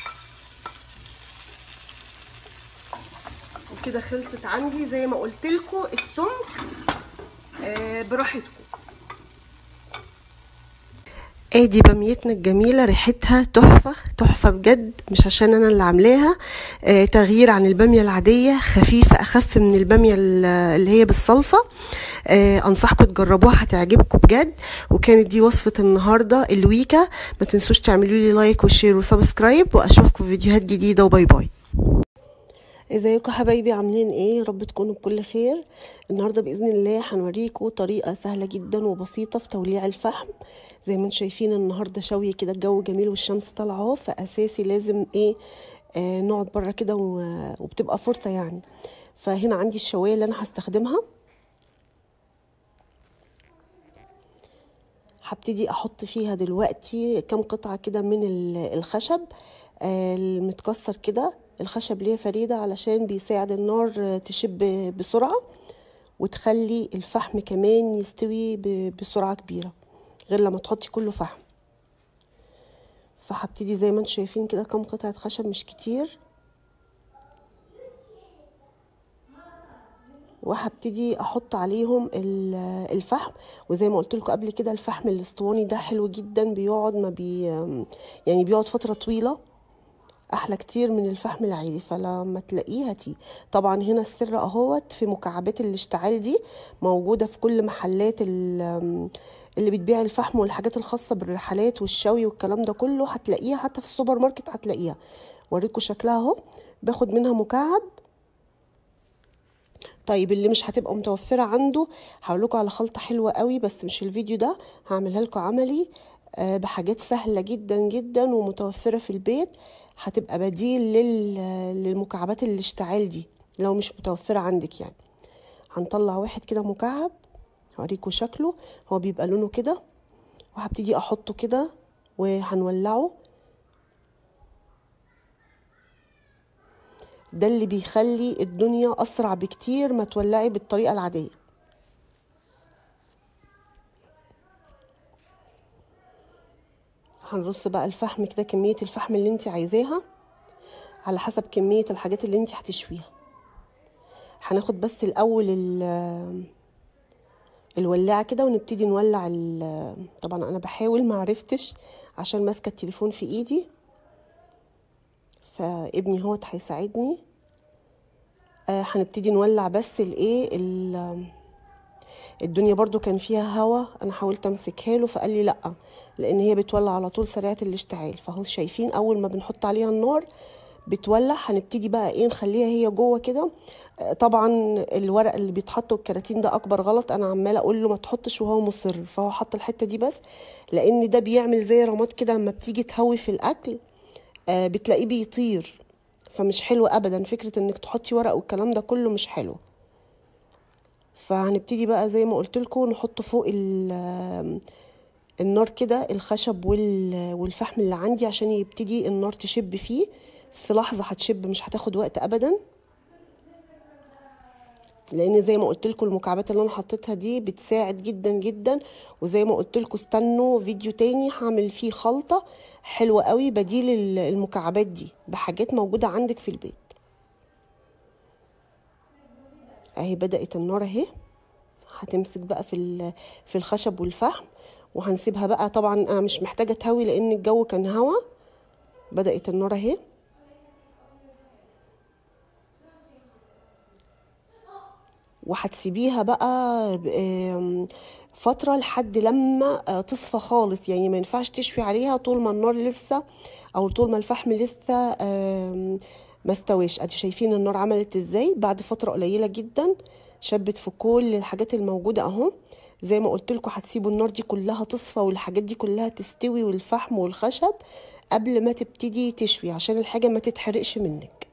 وكده خلصت عندي زي ما قلت لكم السمك آه براحتكم ادي باميتنا الجميله ريحتها تحفه تحفه بجد مش عشان انا اللي عاملاها آه تغيير عن الباميه العاديه خفيفه اخف من الباميه ال- اللي هي بالصلصه آه انصحكم تجربوها هتعجبكم بجد وكانت دي وصفه النهارده الويكا ما تنسوش تعملوا لي لايك وشير وسبسكرايب واشوفكم في فيديوهات جديده وباي باي ازيكم حبايبي عاملين ايه رب تكونوا بكل خير النهارده باذن الله هنوريكم طريقه سهله جدا وبسيطه في توليع الفحم زي ما انتم شايفين النهارده شوي كده الجو جميل والشمس طالعه اهو فاساسي لازم ايه آه نقعد بره كده و- وبتبقى فرصه يعني فهنا عندي الشوايه اللي انا هستخدمها هبتدي احط فيها دلوقتي كام قطعه كده من ال- الخشب آه، المتكسر كده الخشب ليه فريده علشان بيساعد النار آه، تشب بسرعه وتخلي الفحم كمان يستوي ب- بسرعه كبيره غير لما تحطي كله فحم فهبتدي زي ما انتم شايفين كده كام قطعه خشب مش كتير وهبتدي احط عليهم ال- الفحم وزي ما قلت لكم قبل كده الفحم الاسطواني ده حلو جدا بيقعد ما بي يعني بيقعد فتره طويله احلى كتير من الفحم العادي فلما تلاقيه هاتيه طبعا هنا السر اهوت في مكعبات الاشتعال دي موجوده في كل محلات ال- اللي بتبيع الفحم والحاجات الخاصه بالرحلات والشوي والكلام ده كله هتلاقيها حتى في السوبر ماركت هتلاقيها وريكم شكلها اهو باخد منها مكعب طيب اللي مش هتبقى متوفرة عنده هقول لكم على خلطة حلوة قوي بس مش الفيديو ده هعملها لكم عملي آه، بحاجات سهلة جدا جدا ومتوفرة في البيت هتبقى بديل لل- للمكعبات الاشتعال دي لو مش متوفرة عندك يعني هنطلع واحد كده مكعب هوريكم شكله هو بيبقى لونه كده وهبتدي احطه كده وهنولعه ده اللي بيخلي الدنيا اسرع بكتير ما تولعي بالطريقه العاديه هنرص بقى الفحم كده كميه الفحم اللي انت عايزاها على حسب كميه الحاجات اللي انت هتشويها هناخد بس الاول ال- الولاعه كده ونبتدي نولع ال- طبعا انا بحاول ما عرفتش عشان ماسكه التليفون في ايدي فابني هو هيساعدني آه هنبتدي نولع بس الايه ال- الدنيا برضو كان فيها هوا انا حاولت امسكها له فقال لي لا لان هي بتولع على طول سريعه الاشتعال فهو شايفين اول ما بنحط عليها النار بتولع هنبتدي بقى ايه نخليها هي جوه كده آه، طبعا الورق اللي بيتحط والكراتين ده اكبر غلط انا عماله اقول له ما تحطش وهو مصر فهو حط الحته دي بس لان ده بيعمل زي رماد كده لما بتيجي تهوي في الاكل آه، بتلاقيه بيطير فمش حلو ابدا فكره انك تحطي ورق والكلام ده كله مش حلو فهنبتدي بقى زي ما قلت لكم نحط فوق ال- النار كده الخشب وال- والفحم اللي عندي عشان يبتدي النار تشب فيه في لحظه هتشب مش هتاخد وقت ابدا لان زي ما قلت لكم المكعبات اللي انا حطيتها دي بتساعد جدا جدا وزي ما قلت لكم استنوا فيديو تاني هعمل فيه خلطه حلوه قوي بديل ال- المكعبات دي بحاجات موجوده عندك في البيت اهي بدات النار اهي هتمسك بقى في ال- في الخشب والفحم وهنسيبها بقى طبعا انا مش محتاجه تهوي لان الجو كان هوا بدات النار اهي وهتسيبيها بقى ب- آم، فترة لحد لما آه، تصفى خالص يعني ما ينفعش تشوي عليها طول ما النار لسه او طول ما الفحم لسه آم، ما استويش ادي شايفين النار عملت ازاي بعد فترة قليلة جدا شبت في كل الحاجات الموجودة اهو زي ما قلت لكم هتسيبوا النار دي كلها تصفى والحاجات دي كلها تستوي والفحم والخشب قبل ما تبتدي تشوي عشان الحاجة ما تتحرقش منك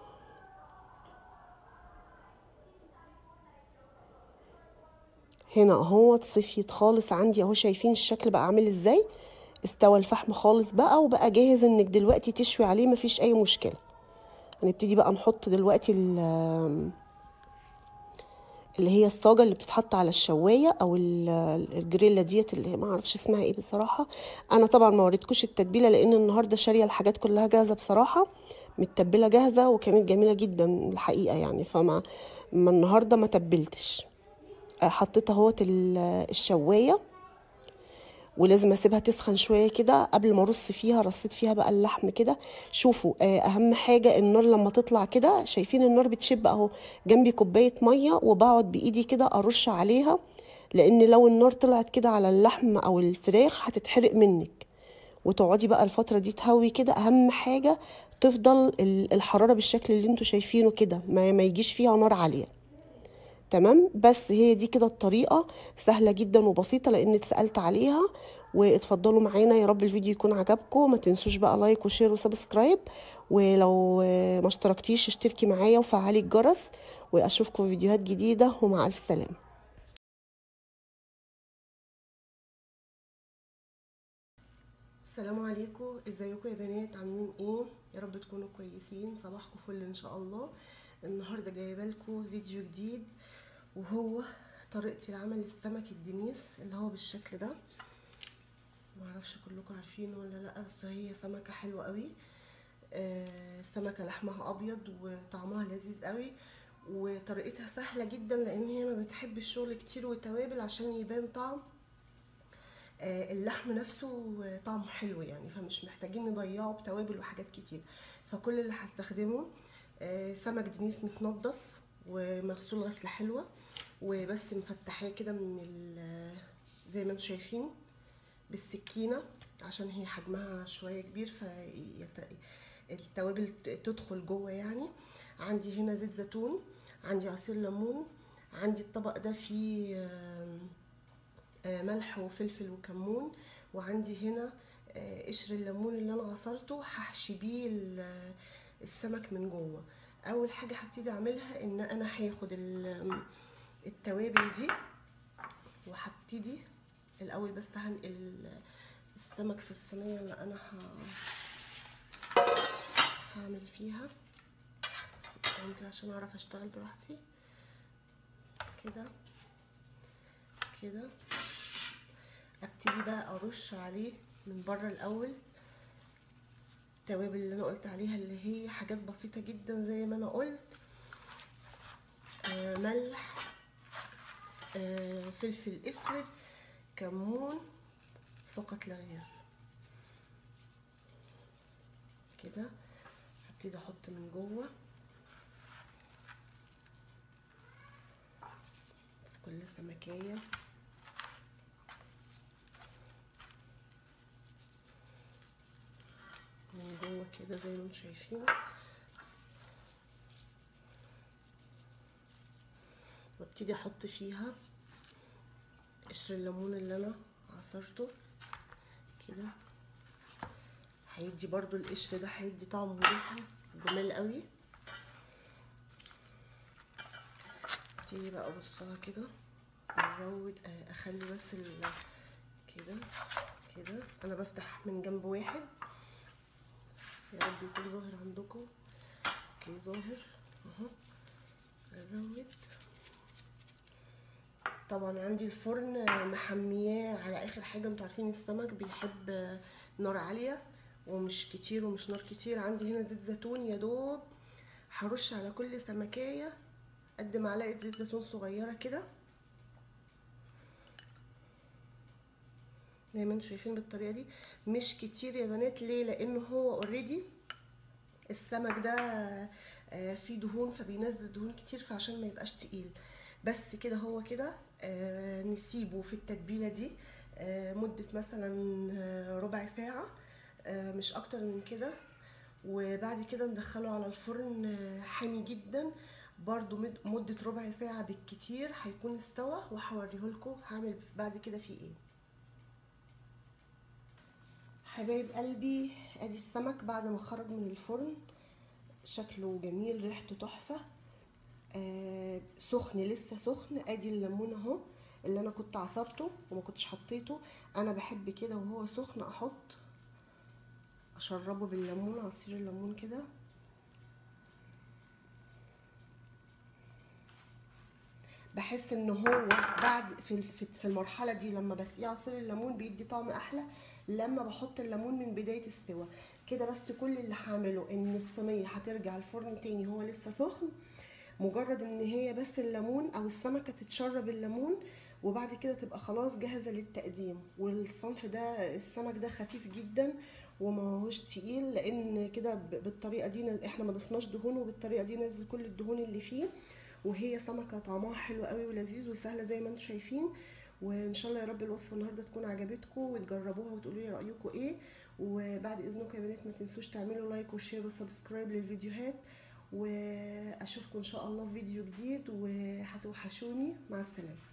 هنا اهو صفيت خالص عندي اهو شايفين الشكل بقى عامل ازاي استوى الفحم خالص بقى وبقى جاهز انك دلوقتي تشوي عليه مفيش اي مشكلة هنبتدي بقى نحط دلوقتي ال- اللي هي الصاجة اللي بتتحط على الشواية او ال- الجريلا ديت اللي ما اعرفش اسمها ايه بصراحة انا طبعا ما وريتكوش التتبيلة لان النهاردة شارية الحاجات كلها جاهزة بصراحة متبلة جاهزة وكانت جميلة جدا الحقيقة يعني فما ما النهاردة ما تبلتش حطيت اهوت ال- الشوايه ولازم اسيبها تسخن شويه كده قبل ما ارص فيها رصيت فيها بقى اللحم كده شوفوا آه، اهم حاجه النار لما تطلع كده شايفين النار بتشب اهو جنبي كوبايه ميه وبقعد بايدي كده ارش عليها لان لو النار طلعت كده على اللحم او الفراخ هتتحرق منك وتقعدي بقى الفتره دي تهوي كده اهم حاجه تفضل ال- الحراره بالشكل اللي انتوا شايفينه كده ما ما يجيش فيها نار عاليه تمام بس هي دي كده الطريقة سهلة جدا وبسيطة لان اتسألت عليها واتفضلوا معانا يا رب الفيديو يكون عجبكم ما تنسوش بقى لايك وشير وسبسكرايب ولو آه، ما اشتركتيش اشتركي معايا وفعلي الجرس واشوفكم في فيديوهات جديدة ومع الف سلامة السلام عليكم ازيكم يا بنات عاملين ايه يا رب تكونوا كويسين صباحكم فل ان شاء الله النهارده جايبه لكم فيديو جديد وهو طريقتي لعمل السمك الدنيس اللي هو بالشكل ده معرفش كلكم عارفينه ولا لا بس هي سمكه حلوه قوي آه سمكه لحمها ابيض وطعمها لذيذ قوي وطريقتها سهله جدا لان هي ما بتحبش الشغل كتير وتوابل عشان يبان طعم آه، اللحم نفسه آه، طعمه حلو يعني فمش محتاجين نضيعه بتوابل وحاجات كتير فكل اللي هستخدمه آه، سمك دنيس متنضف ومغسول غسله حلوه وبس مفتحاه كده من ال- زي ما انتم شايفين بالسكينه عشان هي حجمها شويه كبير فالتوابل تدخل جوه يعني عندي هنا زيت زيتون عندي عصير ليمون عندي الطبق ده فيه آم، آه، ملح وفلفل وكمون وعندي هنا آه، قشر الليمون اللي انا عصرته هحشي بيه ال- السمك من جوه اول حاجه هبتدي اعملها ان انا هاخد ال- التوابل دي وهبتدي الاول بس هنقل السمك في الصينيه اللي انا ه- هعمل فيها يمكن عشان اعرف اشتغل براحتي كده كده ابتدي بقى ارش عليه من بره الاول التوابل اللي انا قلت عليها اللي هي حاجات بسيطه جدا زي ما انا قلت آه ملح آه فلفل اسود كمون فقط لا غير كده هبتدي احط من جوه في كل سمكيه من جوه كده زي ما انتم شايفين وابتدي احط فيها قشر الليمون اللي انا عصرته كده هيدي برضو القشر ده هيدي طعم وريحه جمال قوي ابتدي بقى ابصها كده ازود آه، اخلي بس ال كده كده انا بفتح من جنب واحد يا رب يكون ظاهر عندكم اوكي ظاهر اهو ازود طبعا عندي الفرن محمياه على اخر حاجه انتوا عارفين السمك بيحب نار عاليه ومش كتير ومش نار كتير عندي هنا زيت زيتون يا دوب هرش على كل سمكيه قد معلقه زيت زيتون صغيره كده زي ما انتم شايفين بالطريقه دي مش كتير يا بنات ليه لانه هو اوريدي السمك ده آه، فيه دهون فبينزل دهون كتير فعشان ما يبقاش تقيل بس كده هو كده آه، نسيبه في التتبيله دي آه، مده مثلا آه، ربع ساعه آه، مش اكتر من كده وبعد كده ندخله على الفرن آه، حامي جدا برضو مد- مدة ربع ساعة بالكتير هيكون استوى وهوريهولكوا هعمل بعد كده فيه ايه حبايب قلبي ادي السمك بعد ما خرج من الفرن شكله جميل ريحته تحفة آه سخن لسه سخن ادي الليمون اهو اللي انا كنت عصرته وما كنتش حطيته انا بحب كده وهو سخن احط اشربه بالليمون عصير الليمون كده بحس ان هو بعد في في في المرحله دي لما بسقيه عصير الليمون بيدي طعم احلى لما بحط الليمون من بدايه السوا كده بس كل اللي هعمله ان الصينيه هترجع الفرن تاني هو لسه سخن مجرد ان هي بس الليمون او السمكه تتشرب الليمون وبعد كده تبقى خلاص جاهزه للتقديم والصنف ده السمك ده خفيف جدا وما هوش تقيل لان كده ب- بالطريقه دي ن- احنا ما ضفناش دهون وبالطريقه دي نزل كل الدهون اللي فيه وهي سمكه طعمها حلو قوي ولذيذ وسهله زي ما انتم شايفين وان شاء الله يا رب الوصفه النهارده تكون عجبتكم وتجربوها وتقولوا لي رايكم ايه وبعد اذنكم يا بنات ما تنسوش تعملوا لايك وشير وسبسكرايب للفيديوهات واشوفكم ان شاء الله في فيديو جديد وهتوحشوني مع السلامه